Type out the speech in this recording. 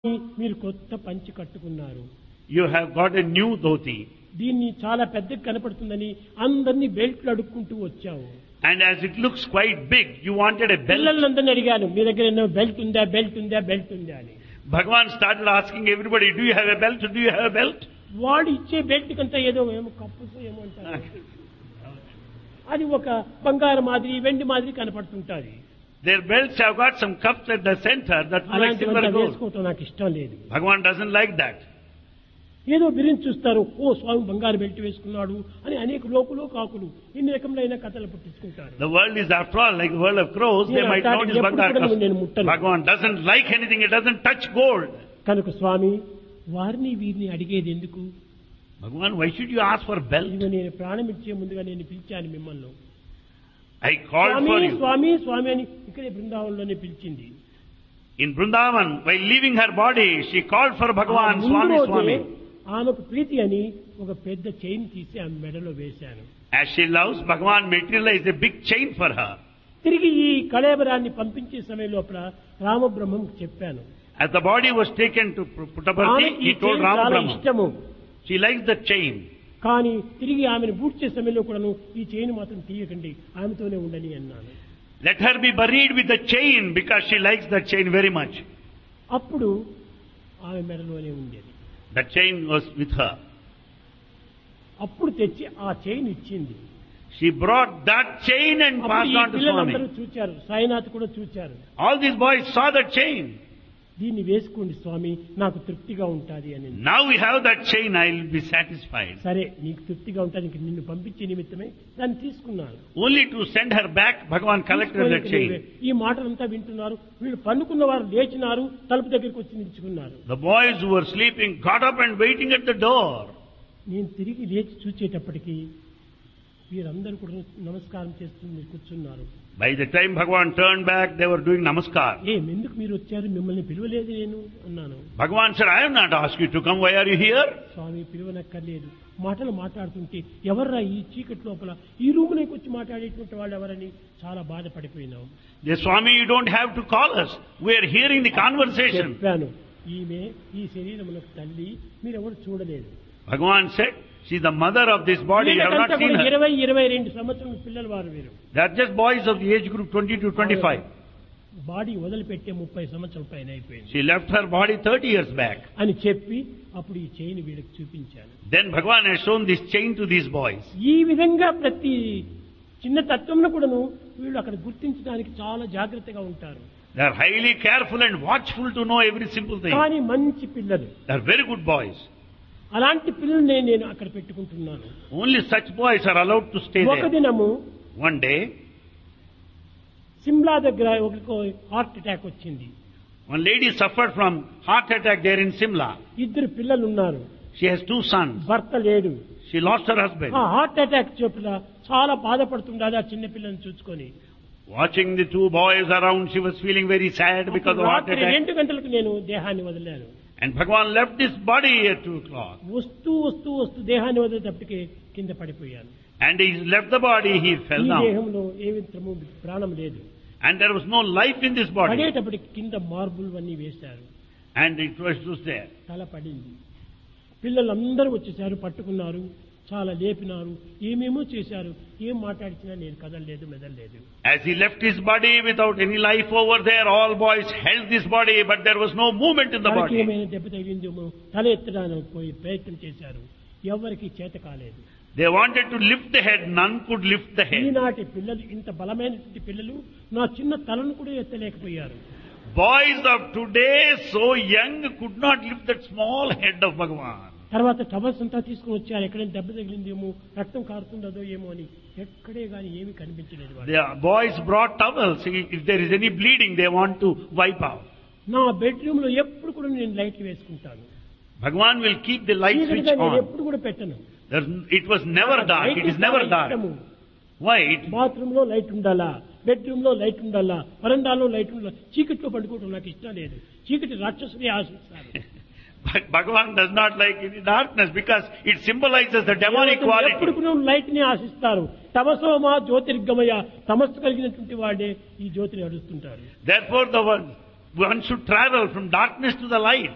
మీరు కొత్త పంచి కట్టుకున్నారు You have got a new dhoti. దీన్ని చాలా పెద్దగా కనపడుతుందని అందరినీ బెల్ట్లు అడుక్కుంటూ వచ్చావు And as it looks quite big, you wanted a belt. పిల్లలందరినీ అడిగాను మీ దగ్గర ఏమో బెల్ట్ ఉందా బెల్ట్ ఉందా బెల్ట్ ఉందా అని Bhagavan started asking everybody, do you have a belt? Do you have a belt? వాడు ఇచ్చే బెల్ట్ కంతా ఏదో ఏమో కప్పుతో ఏమో అంటారు అది ఒక బంగారు మాదిరి వెండి మాదిరి కనపడుతుంటాది Their belts have got some cups at the center that look like silver అలాంటివంతా gold. వేసుకోవటం నాకు ఇష్టం లేదు Bhagavan doesn't like that. ఏదో బిరించి చూస్తారు ఓ స్వామి బంగారు బెల్ట్ వేసుకున్నాడు అని అనేక లోకులు కాకులు ఇన్ని రకములైన కథలు పుట్టించుకుంటారు The world is after all like the world of crows. They నేను might అట్లాంటిది notice ఎప్పుడు Bangar కూడా cups. నేను ముట్టను. Bhagavan doesn't like anything. It doesn't touch gold. కనుక స్వామి వారిని వీరిని అడిగేది ఎందుకు Bhagavan, why should you ask for belt? ఇదిగో నేను ప్రాణం ఇచ్చే ముందుగా నేను పిలిచాను మిమ్మల్ని I called Swamy for you. స్వామి స్వామి అని ఇక్కడే బృందావనంలోనే పిలిచింది In Vrindavan, while leaving her body, she called for ఆ Bhagavan, ముందు Swami, రోజే Swami. ఆమెకు ప్రీతి అని ఒక పెద్ద చైన్ తీసి ఆమె మెడలో వేశాను As she loves, Bhagavan materialized a big chain for her. తిరిగి ఈ కళేబరాన్ని పంపించే సమయం లోపల రామబ్రహ్మం చెప్పాను As the body was taken to Pu- Puttaparthi, ఆమెకి ఈ he told చైన్ చాలా Ramabrahma. ఇష్టము She likes the chain. కానీ తిరిగి ఆమెను పూడ్చే సమయంలో కూడాను ఈ చైన్ మాత్రం తీయకండి ఆమెతోనే ఉండని అన్నాను Let her be buried with the chain because she likes the chain very much. అప్పుడు ఆమె మెడలోనే ఉండేది The chain was with her. అప్పుడు తెచ్చి ఆ చైన్ ఇచ్చింది She brought that chain and అప్పుడు passed ఈ on to పిల్లలందరూ Swami. చూచారు సాయినాథ్ కూడా చూచారు All these boys saw the chain. దీన్ని వేసుకోండి స్వామి నాకు తృప్తిగా ఉంటాది అని Now we have that chain, I will be satisfied. సరే నీకు తృప్తిగా ఉంటుంది ఇంక నిన్ను పంపించే నిమిత్తమే దాన్ని తీసుకున్నాను Only to send her back, Bhagavan collected the తీసుకొని chain. ఈ మాటలంతా వింటున్నారు వీళ్ళు పన్నుకున్న వారు లేచినారు తలుపు దగ్గరికి వచ్చి నిల్చుకున్నారు The boys who were sleeping got up and waiting at the door. నేను తిరిగి లేచి చూచేటప్పటికి వీరందరూ కూడా నమస్కారం చేస్తూ కూర్చున్నారు By the time Bhagavan turned back, they were doing namaskar. ఏం ఎందుకు మీరు వచ్చారు మిమ్మల్ని పిలవలేదు నేను అన్నాను Bhagavan said, I have not asked you to come. Why are you here? స్వామి పిలువనక్కర్లేదు మాటలు మాట్లాడుతుంటే ఎవర్రా ఈ చీకటి లోపల ఈ రూములోకి వచ్చి మాట్లాడేటువంటి వాళ్ళు ఎవరని చాలా బాధపడిపోయినాం Yes, Swami, you don't have to call us. We are hearing the conversation. చెప్పాను ఈమె ఈ శరీరములకు తల్లి మీరెవరు చూడలేదు Bhagavan said, she's the mother of this body. You have not వీళ్ళకంతా seen కూడా her. ఇరవై ఇరవై రెండు సంవత్సరాల పిల్లలు వారు వీరు They are just boys of the age group 20 to 25. Body వదిలిపెట్టే ముప్పై సంవత్సరాల పైన అయిపోయింది She left her body 30 years back. అని చెప్పి అప్పుడు ఈ చైన్ వీళ్ళకి చూపించాను Then Bhagavan has shown this chain to these boys. ఈ విధంగా ప్రతి చిన్న తత్వంలో కూడాను వీళ్ళు అక్కడ గుర్తించడానికి చాలా జాగ్రత్తగా ఉంటారు They are highly careful and watchful to know every simple thing. కానీ మంచి పిల్లలు They are very good boys. అలాంటి పిల్లల్ని నేను అక్కడ పెట్టుకుంటున్నాను Only such boys are allowed to stay ఒక there. దినము One day, సిమ్లా దగ్గర ఒక హార్ట్ అటాక్ వచ్చింది one lady suffered from heart attack there in Simla. ఇద్దరు పిల్లలు ఉన్నారు She has two sons. భర్త లేడు She lost her husband. ఆ హార్ట్ అటాక్ చోట్ల చాలా బాధపడుతుండదు ఆ చిన్న పిల్లల్ని చూసుకొని Watching the two boys around, she was feeling very sad because of heart రాత్రి attack. రెండు గంటలకు నేను దేహాన్ని వదిలాను And Bhagavan left this body at 2 o'clock. వస్తూ వస్తూ వస్తూ దేహాన్ని వదిలేటప్పటికి కింద పడిపోయాను And he left the body, he fell ఈ down. దేహంలో ఏ విధము ప్రాణం లేదు And there was no life in this body. పడేటప్పటికి కింద మార్బుల్ అన్నీ వేశారు And it was just there. తల పడింది పిల్లలందరూ వచ్చేసారు పట్టుకున్నారు చాలా లేపినారు ఏమేమో చేశారు ఏం మాట్లాడిచినా నేను కదలలేదు మెదలలేదు As he left his body without any life over there, all boys held this body, but there was no movement in the తనకి body. ఏమైనా దెబ్బ తగిలిందేమో తల ఎత్తడానికి పోయి ప్రయత్నం చేశారు ఎవరికి చేత కాలేదు They wanted to lift the head, none could lift the head. ఈనాటి పిల్లలు ఇంత బలమైనటువంటి పిల్లలు నా చిన్న తలను కూడా ఎత్తలేకపోయారు Boys of today, so young, could not lift that small head of Bhagavan. తర్వాత టవల్స్ అంతా తీసుకుని వచ్చారు ఎక్కడైనా దెబ్బ తగిలిందేమో రక్తం కారుతుండదో ఏమో అని ఎక్కడే గాని ఏమీ కనిపించలేదు వాళ్ళు. The boys brought towels. If there is any bleeding, they want to wipe out. నా బెడ్రూమ్ లో ఎప్పుడు కూడా నేను లైట్ వేసుకుంటాను Bhagavan will keep the light switch చీకటిగా నేను on. ఎప్పుడు కూడా పెట్టను There's, it was never dark. It is never dark. Why? It, bathroom లో లైట్ ఉండాలా బెడ్రూమ్ లో లైట్ ఉండాలా వరండాలో లైట్ ఉండాలా చీకట్లో పడుకోవడం నాకు ఇష్టం లేదు చీకటి రాక్షసుని ఆశిస్తాను But Bhagavan does not like any darkness because it symbolizes the demonic దేవతలు ఎప్పుడు quality. కూడా లైట్ ని ఆశిస్తారు తమసోమా జ్యోతిర్గమయ తమస్సు కలిగినటువంటి వాడే ఈ జ్యోతిని అడుస్తుంటారు Therefore, the one, one should travel from darkness to the light.